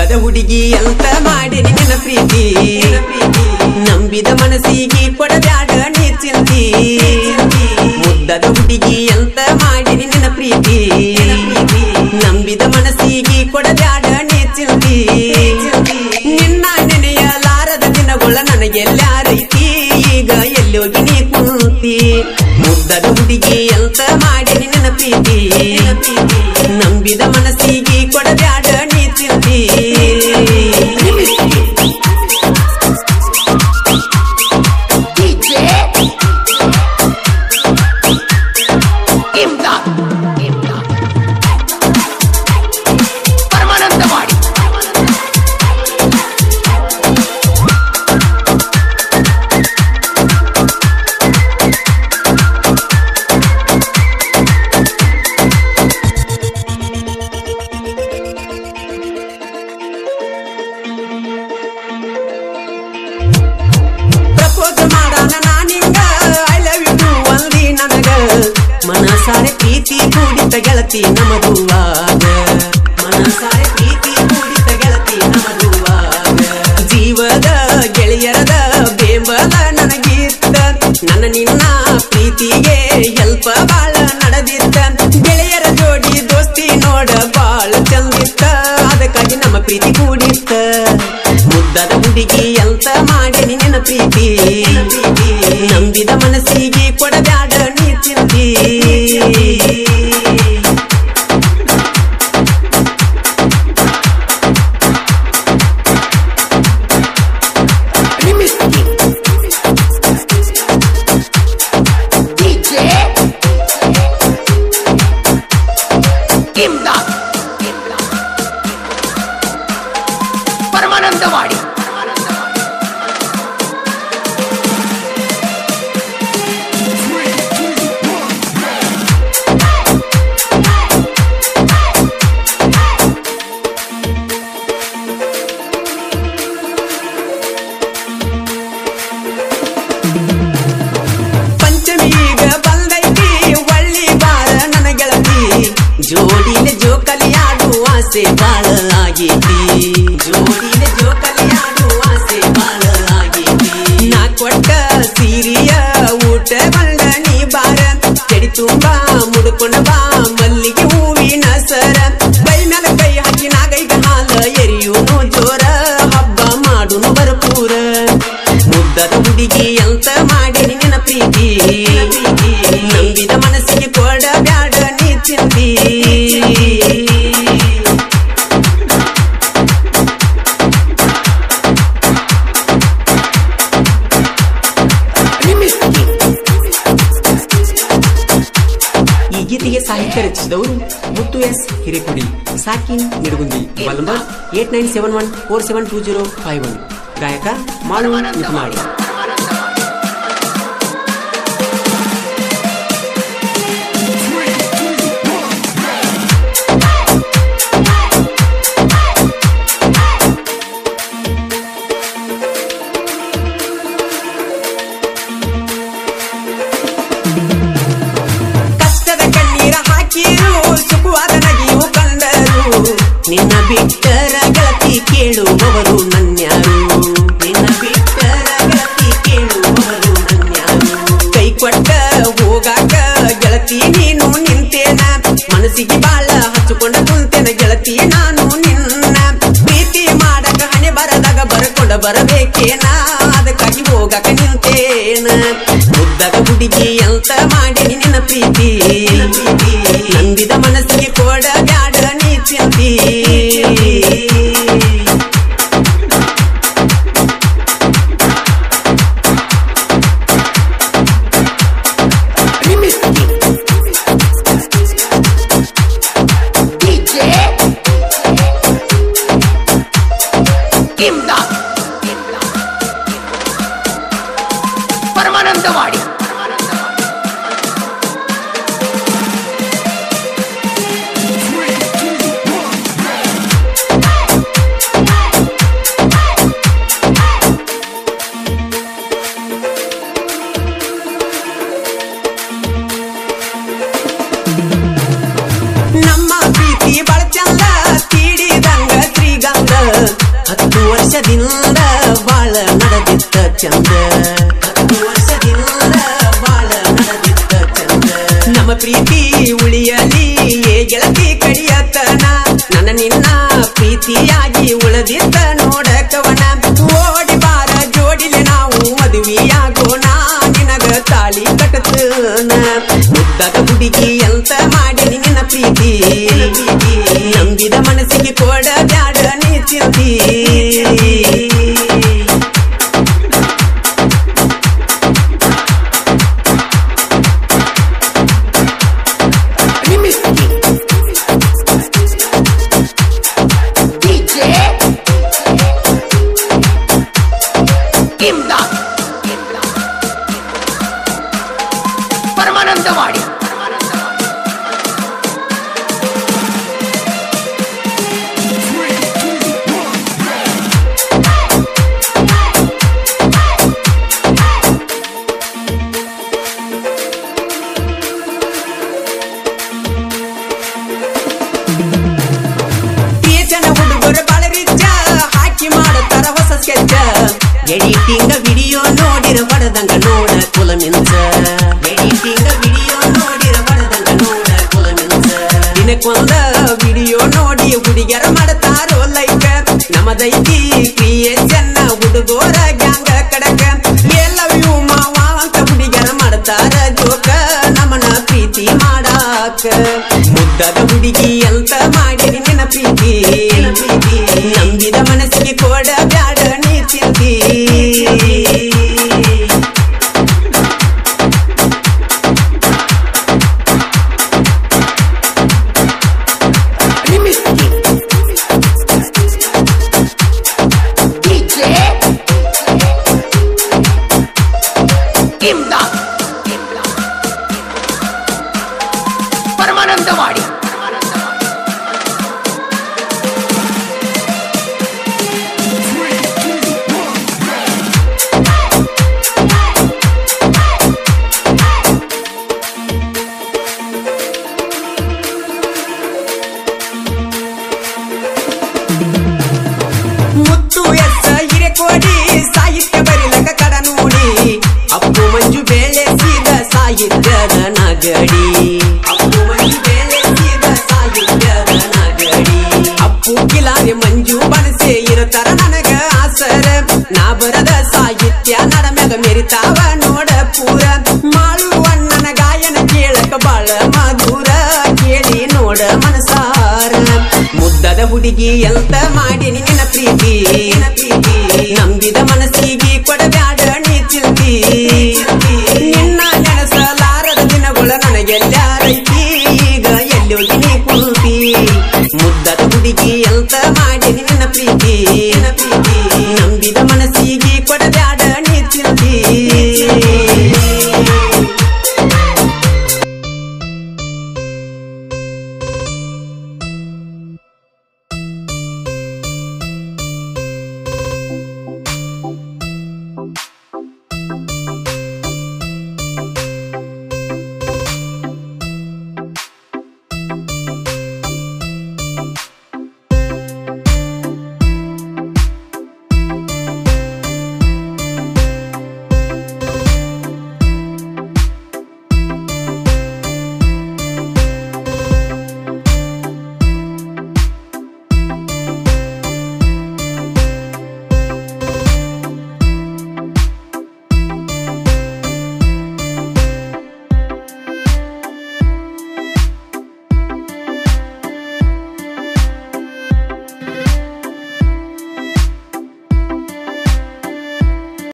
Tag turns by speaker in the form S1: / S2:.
S1: ಮುದ್ದದ ಹುಡುಗಿ ಅಂತ ಮಾಡಿ ನಿನ್ನ ಪ್ರೀತಿ ನಂಬಿದ ಮನಸ್ಸಿಗೆ ಕೊಡಬ್ಯಾಡ ನೀ ಚಿಂತಿ ಮುದ್ದದ ಹುಡುಗಿ ಅಂತ ಮಾಡಿ ನಿನ್ನ ಪ್ರೀತಿ ನಂಬಿದ ಮನಸ್ಸಿಗೆ ಕೊಡಬ್ಯಾಡ ನೀ ಚಿಂತಿ ನಿನ್ನ ನೆನೆಯಲಾರದ ದಿನಗಳ ನನಗೆಲ್ಲಾರೈತಿ ಈಗ ಎಲ್ಲೋಗಿ ನೀ ಕುಂತಿ ಮುದ್ದದ ಹುಡುಗಿ ಅಂತ ಮಾಡಿ ನಿನ್ನ ಪ್ರೀತಿ ನಂಬಿದ ಮನಸ್ಸಿಗೆ ಕೊಡಬ್ಯಾಡ ನೀ ಚಿಂತಿ
S2: DJ ಇಮ್ದಾದ್ ಇಮ್ದಾದ್ ಪರಮಾನಂದವಾಡಿ
S1: ಪ್ರಪೋಸ್ ಮಾಡಾನ ನಾನಿಂಗ ಐ ಲವ್ ಯು ಟು ಒಂದಿ ನನಗ ಮನಸಾರೆ ಪ್ರೀತಿ ಕೂಡಿತ ಗೆಳತಿ ನಮಗುವಾಗ ಮನಸಾರೆ ಪ್ರೀತಿ ಕೂಡಿತ ಗೆಳತಿ ನಮಗುವಾಗ ಜೀವದ ಗೆಳೆಯರದ ಬೆಂಬಲ ನನಗಿತ್ತ ನನ್ನ ನಿನ್ನ ಪ್ರೀತಿಗೆ ಹೆಲ್ಪ ಬಾಳ ನಡೆದಿತ್ತ ಗೆಳೆಯರ ಜೋಡಿ ದೋಸ್ತಿ ನೋಡ ಬಾಳ ಚಂದಿತ್ತ ಅದಕ್ಕಾಗಿ ನಮ್ಮ ಪ್ರೀತಿ ಕೂಡಿತ್ತ ಮುದ್ದದ ಹುಡುಗಿ ಅಂತ ಮಾಡಿ ನಿನ್ನ ಪ್ರೀತಿ ನಂಬಿದ ಮನಸ್ಸಿಗೆ ಕೊಡಬ್ಯಾಡ ನೀ ಚಿಂತಿ
S2: Rimski DJ ಇಮ್ದಾದ್ ಪರಮಾನಂದವಾಡಿ
S1: ಪಂಚಮೀಗ ಬಂದೈತಿ ಒಳ್ಳಿ ಬಾರ ನನ್ನ ಗೆಳತಿ ಜೋಡಿನ ಜೋಕಲಿಯಾಡು ಆಸೆ ಬಾಳ ಆಗೈತಿ ಜೋಡಿನ ಜೋಕಲಿಯಾಡು ಆಸೆ ಬಾಳ ಆಗೈತಿ ನಾ ಕೊಟ್ಟ ಸೀರಿಯ ಊಟ ಬಂದ ನೀ ಬಾರ ಚಡಿ ತುಂಬಾ ಮುಡ್ಕೊಂಡ ಬಾ ಮಲ್ಲಿಗೆ ಹೂವಿನ ಸರ ಕೈ ಮ್ಯಾಲ ಕೈ ಹಾಕಿ ನಾಗೈದ ಹಾಲ ಎರಿಯೂನು ಜೋರ ಹಬ್ಬ ಮಾಡುನು ಭರಪೂರ ಮುದ್ದದ ಹುಡುಗಿ ಅಂತ ಮಾಡಿ ನಿನ್ನ ಪ್ರೀತಿ ನಂಬಿದ ಮನಸ್ಸಿಗೆ ಕೊಡ ಬ್ಯಾಡ ನೀ ಚಿಂತಿ
S2: Rimski
S1: ಈ ಗೀತೆಗೆ ಸಾಹಿತ್ಯ ರಚಿಸಿದವರು ಮುತ್ತು ಎಸ್ ಹಿರೇಕುಡಿ ಸಾಕಿನ್ Nidagundi mobile number eight nine seven one four seven two zero five one ಗಾಯಕ ಮಾಳು ನಿಕಮಾಡಿ ಕಷ್ಟದ ಕಣ್ಣೀರ ಹಾಕಿರು ಸುಖವಾದ ನಗಿಯು ಕಂಡರು ನಿನ್ನ ಬಿಟ್ಟರ ಗೆಳತಿ ಕೇಳುವವರು ನನ್ಯಾರು ನಿನ್ನ ಬಿಟ್ಟರ ಗೆಳತಿ ಕೇಳುವವರು ನನ್ಯಾರು ಕೈ ಕೊಟ್ಟ ಹೋಗಾಕ ಗೆಳತಿ ನೀನು ನಿಂತೇನ ಮನಸ್ಸಿಗೆ ಬಾಳ ಹಚ್ಚಿಕೊಂಡ ಕುಂತೇನ ಗೆಳತಿ ನಾನು ನಿನ್ನ ಪ್ರೀತಿ ಮಾಡಕ ಹಣೆ ಬರದಾಗ ಬರ್ಕೊಂಡ ಬರಬೇಕೇನ ಅದಕ್ಕಾಗಿ ಹೋಗಾಕ ನಿಂತೇನ ಮುದ್ದದ ಹುಡುಗಿ ಅಂತ ಮಾಡಿ ನಿನ್ನ ಪ್ರೀತಿ ನಂಬಿದ ಮನಸ್ಸಿಗೆ ಕೊಡ ಬ್ಯಾಡ ನೀ ಚಿಂತಿ
S2: Rimski DJ ಇಮ್ದಾದ್ ಪರಮಾನಂದವಾಡಿ
S1: ವರ್ಷದಿಂದ ಬಾಳ ನಡೆದಿತ್ತ ಚಂದ ಹತ್ತು ವರ್ಷದಿಂದ ಬಾಳ ನಡೆದಿತ್ತ ಚಂದ ನಮ್ಮ ಪ್ರೀತಿ ಉಳಿಯಲಿ ಏ ಗೆಳತಿ ಕಡಿಯತನ ನನ್ನ ನಿನ್ನ ಪ್ರೀತಿಯಾಗಿ ಉಳಿದಿದ್ದ ನೋಡಕವನ ಓಡಿ ಬಾರ ಜೋಡಿಲೆ ನಾವು ಮದುವೆಯಾಗೋಣ ನಿನಗ ತಾಳಿ ಕಟ್ಟತನ ಮುದ್ದದ ಹುಡುಗಿ ಅಂತ ಮಾಡಿ ನಿನ್ನ ಪ್ರೀತಿ ನಂಬಿದ ಮನಸ್ಸಿಗೆ ಕೊಡ ಬ್ಯಾಡ ನೀ ಚಿಂತಿ
S2: Rimski. DJ. ಇಮ್ದಾದ್. ಪರಮಾನಂದವಾಡಿ
S1: ಈ ಜನ ಹುಡುಗರು ಬಾಳ ರಿಚ್ಚ ಹಾಕಿ ಮಾಡುತ್ತಾರ ಹೊಸ ಸ್ಕೆಚ್ ಎಡಿಟಿಂಗ್ ವಿಡಿಯೋ ನೋಡಿರ ಬಡದಂಗ ನೋಡ ಕುಲ ಮಿಂಚ ಎಡಿಟಿಂಗ್ ವಿಡಿಯೋ ನೋಡಿರ ಬಡದಂಗ ನೋಡ ಕುಲ ಮಿಂಚ ದಿನಕ್ಕೊಂದ ವಿಡಿಯೋ ನೋಡಿ ಹುಡುಗಿಯರ ಮಾಡ್ತಾರೋ ಲೈಕ್ ನಮದೈತಿ ಕ್ರಿಯೇಷನ್ ಹುಡುಗೋರ ಗ್ಯಾಂಗ ಕಡಕ ಎಲ್ಲವೂ ಮಾವ ಅಂತ ಹುಡುಗಿಯರ ಮಾಡ್ತಾರ ಜೋಕ ನಮನ ಪ್ರೀತಿ ಮಾಡಾಕ ಮುದ್ದದ ಹುಡುಗಿ ಅಂತ ಮಾಡಿ ನಿನ್ನ ಪ್ರೀತಿ ನಂಬಿದ ಮನಸ್ಸಿಗೆ ಕೊಡ ಬ್ಯಾಡ ನೀ ಚಿಂತಿ
S2: Rimski. DJ. ಇಮ್ದಾದ್. ಪರಮಾನಂದವಾಡಿ
S1: ಮುತ್ತು ಎತ್ತ ಹಿರೇಕೋಡಿ ಸಾಹಿತ್ಯ ಬರಿಲಕ ಕಡ ನೋಡಿ ಅಪ್ಪು ಮಂಜು ಬೆಳೆಸಿದ ಸಾಹಿತ್ಯದ ನಗಡಿ ಅಪ್ಪು ಮಂಜು ಬೆಳೆಸಿದ ಸಾಹಿತ್ಯದ ನಗಡಿ ಅಪ್ಪು ಕಿಲಾರಿ ಮಂಜು ಬನಸೆ ಇರತರ ನನಗ ಆಸರ ನಾ ಬರದ ಸಾಹಿತ್ಯ ನಡಮ್ಯಾಗ ಮೆರಿತಾವ ನೋಡ ಪೂರ ಮಾಳುವಣ್ಣನ ಗಾಯನ ಕೇಳಕ ಬಾಳ ಮಧುರ ಕೇಳಿ ನೋಡ ಮನಸಾರ ಮುದ್ದದ ಹುಡುಗಿ ಎಂತ ಮಾಡಿ ನಿನ್ನ ಪ್ರೀತಿ ನಂಬಿದ ಮನಸ್ಸಿಗೆ ಕೊಡಬ್ಯಾಡ ನೀ ಚಿಂತಿ ನಿನ್ನ ನೆನಸಲಾರದ ದಿನಗಳ ನನಗೆಲ್ಲಾರೈತಿ ಈಗ ಎಲ್ಲೋಗಿ ನೀ ಕುಂತಿ ಮುದ್ದದ ಹುಡುಗಿ ಎಂತ ಮಾಡಿ ನಿನ್ನ ಪ್ರೀತಿ